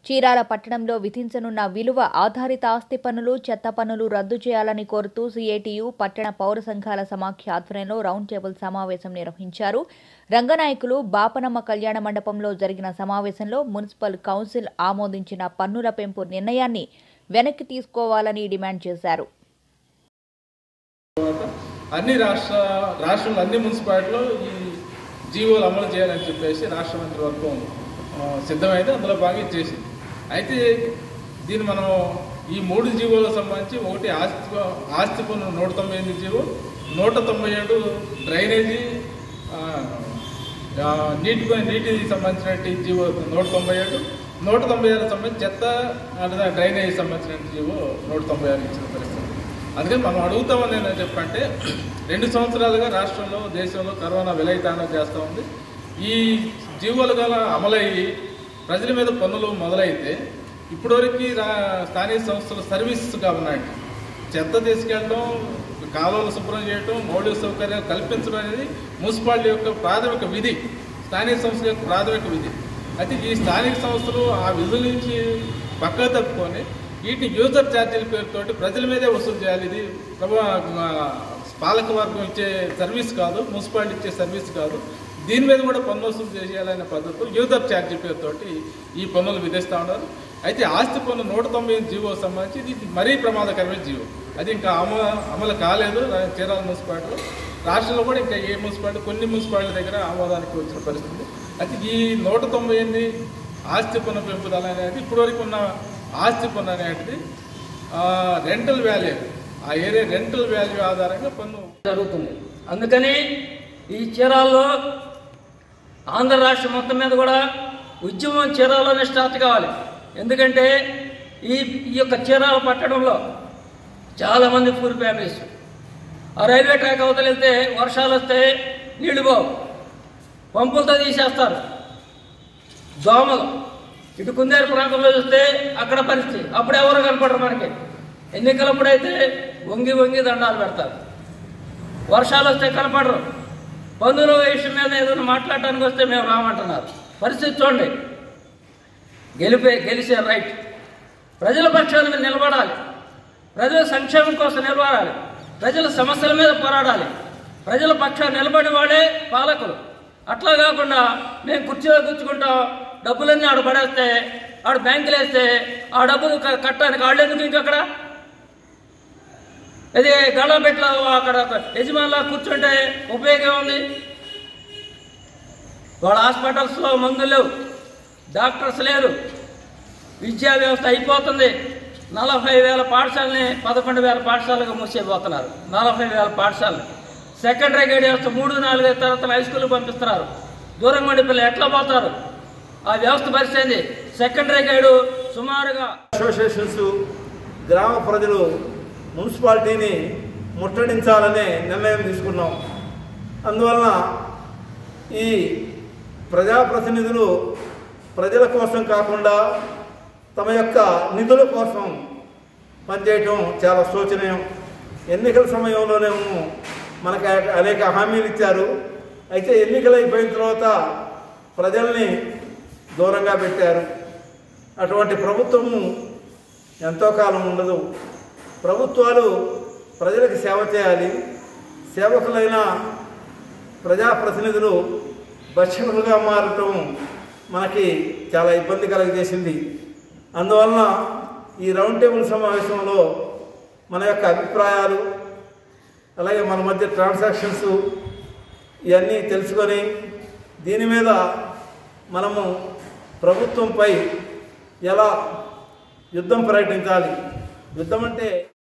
చీరాల పట్టణంలో విధించనున్న విలువ ఆధారిత ఆస్తి పన్నులు చెత్త పన్నులు రద్దు చేయాలని కోరుతూ సిఐటియు పట్టణ పౌర సంఘాల సమాఖ్య ఆధ్వర్యంలో రౌండ్ టేబుల్ సమావేశం నిర్వహించారు రంగనాయకులు బాపనమ్మ కళ్యాణ మండపంలో జరిగిన సమావేశంలో మున్సిపల్ కౌన్సిల్ ఆమోదించిన పన్నుల పెంపు నిర్ణయాన్ని వెనక్కి తీసుకోవాలని డిమాండ్ చేశారు అన్ని రాష్ట్ర రాష్ట్రంలో అన్ని మున్సిపాలిటీలో ఈ జీవోలు అమలు చేయాలని చెప్పేసి రాష్ట్ర మంత్రివర్గం ఆ, సిద్ధమైంది అందులో బాగా చేసింది అయితే దీన్ని మనం ఈ మూడు జీవోలకు సంబంధించి ఒకటి ఆస్తి ఆస్తి పన్ను నూట తొంభై ఎనిమిది జీవో నూట తొంభై ఏడు డ్రైనేజీ ఆ, ఆ, నీటి పై- నీటికి సంబంధించినటువంటి జీవో నూట తొంభై ఏడు నూట తొంభై ఆరు సంబంధించి చెత్త అంటే డ్రైనేజీ సంబంధించిన జీవో నూట తొంభై ఆరు ఇచ్చిన పరిస్థితి అందుకని మనం అడుగుతామని నేను చెప్పంటే రెండు సంవత్సరాలుగా రాష్ట్రంలో దేశంలో కరోనా విలయతాండం చేస్తూ ఉంది ఈ జీవోలు గల అమలయ్యి ప్రజల మీద పన్నులు మొదలైతే ఇప్పటివరకు రా స్థానిక సంస్థలు సర్వీసెస్గా ఉన్నాయి చెత్త తీసుకెళ్ళడం కాలువలు శుభ్రం చేయడం మౌలిక సౌకర్యాలు కల్పించడం అనేది మున్సిపాలిటీ యొక్క ప్రాథమిక విధి స్థానిక సంస్థల యొక్క ప్రాథమిక విధి అయితే ఈ స్థానిక సంస్థలు ఆ విధుల నుంచి పక్కకు తప్పుకొని వీటిని యూజర్ ఛార్జీల పేరుతోటి ప్రజల మీదే వసూలు చేయాలి ఇది ప్రభు పాలక వర్గం ఇచ్చే సర్వీస్ కాదు మున్సిపాలిటీ ఇచ్చే సర్వీస్ కాదు దీని మీద కూడా పన్ను వసూలు చేయాలనే పద్ధతులు యూజర్ ఛార్జీ పేరుతోటి ఈ పన్నులు విధిస్తూ ఉన్నారు అయితే ఆస్తి పన్ను నూట తొంభై ఎనిమిది జీవో సంబంధించి ఇది మరీ ప్రమాదకరమైన జీవో అది ఇంకా అమలు అమలు కాలేదు రా- చీరాల మున్సిపాలిటీలో రాష్ట్రంలో కూడా ఇంకా ఏ మున్సిపాలిటీ కొన్ని మున్సిపాలిటీ దగ్గర ఆమోదానికి వచ్చిన పరిస్థితి అయితే ఈ నూట తొంభై ఎనిమిది ఆస్తి పన్ను పెంపుదల అనేది ఇప్పటివరకు ఉన్న ఆస్తి పన్ను అనేది రెంటల్ వాల్యూ ఆ ఏరియా రెంటల్ వాల్యూ ఆధారంగా పన్ను జరుగుతుంది అందుకని ఈ చీరాల్లో ఆంధ్ర రాష్ట్రం మొత్తం మీద కూడా ఉద్యమం చీరాల్లోనే స్టార్ట్ కావాలి ఎందుకంటే ఈ ఈ యొక్క చీరాల పట్టణంలో చాలామంది పూర్ ఫ్యామిలీస్ ఆ రైల్వే ట్రాక్ అవతల వెళ్తే వర్షాలు వస్తే నీళ్లు పోవు పంపులతో తీసేస్తారు దోమలు ఇటు కుందేరు ప్రాంతంలో చూస్తే అక్కడ పరిస్థితి అప్పుడు ఎవరు కనపడరు మనకి ఎన్నికలప్పుడైతే వంగి వంగి దండాలు పెడతారు వర్షాలు వస్తే కనపడరు పన్నుల విషయం మీద ఏదైనా మాట్లాడటానికి వస్తే మేము రామంటున్నారు పరిస్థితి చూడండి గెలిపే గెలిచే రైట్ ప్రజల పక్షాల మీద నిలబడాలి ప్రజల సంక్షేమం కోసం నిలబడాలి ప్రజల సమస్యల మీద పోరాడాలి ప్రజల పక్షాన్ని నిలబడి వాడే పాలకులు అట్లా కాకుండా మేము కుర్చీలో కూర్చుకుంటాం డబ్బులన్నీ ఆడ పడేస్తే ఆడ బ్యాంకులు వేస్తే ఆ డబ్బులు క- కట్టడానికి వాళ్ళు ఎందుకు ఇంకక్కడ ఇది గళ్ళబెట్లో అక్కడ ఒక యజమానిలా కూర్చుంటే ఉపయోగం ఉంది వాళ్ళ హాస్పిటల్స్లో మందులు లేవు డాక్టర్స్ లేరు విద్యా వ్యవస్థ అయిపోతుంది నలభై వేల పాఠశాలని పదకొండు వేల పాఠశాలకు మూసేపోతున్నారు నలభై వేల పాఠశాలలు సెకండరీ గైడ్ వ్యవస్థ మూడు నాలుగు తర్వాత హై స్కూల్ పంపిస్తున్నారు దూరంగా ఉండే పిల్లలు ఎట్లా పోతారు ఆ వ్యవస్థ పరిస్థితి సెకండరీ గైడు సుమారుగా అసోసియేషన్స్ గ్రామ ప్రజలు మున్సిపాలిటీని ముట్టడించాలనే నిర్ణయం తీసుకున్నాం అందువలన ఈ ప్రజాప్రతినిధులు ప్రజల కోసం కాకుండా తమ యొక్క నిధుల కోసం పనిచేయటం చాలా శోచనీయం ఎన్నికల సమయంలోనేమో మనకు అనేక హామీలు ఇచ్చారు అయితే ఎన్నికలు అయిపోయిన తర్వాత ప్రజల్ని దూరంగా పెట్టారు అటువంటి ప్రభుత్వము ఎంతో కాలం ఉండదు ప్రభుత్వాలు ప్రజలకు సేవ చేయాలి సేవకులైన ప్రజాప్రతినిధులు భక్షకులుగా మారటం మనకి చాలా ఇబ్బంది కలుగజేసింది అందువలన ఈ రౌండ్ టేబుల్ సమావేశంలో మన యొక్క అభిప్రాయాలు అలాగే మన మధ్య ట్రాన్సాక్షన్స్ ఇవన్నీ తెలుసుకొని దీని మీద మనము ప్రభుత్వంపై ఎలా యుద్ధం ప్రకటించాలి యుద్ధం అంటే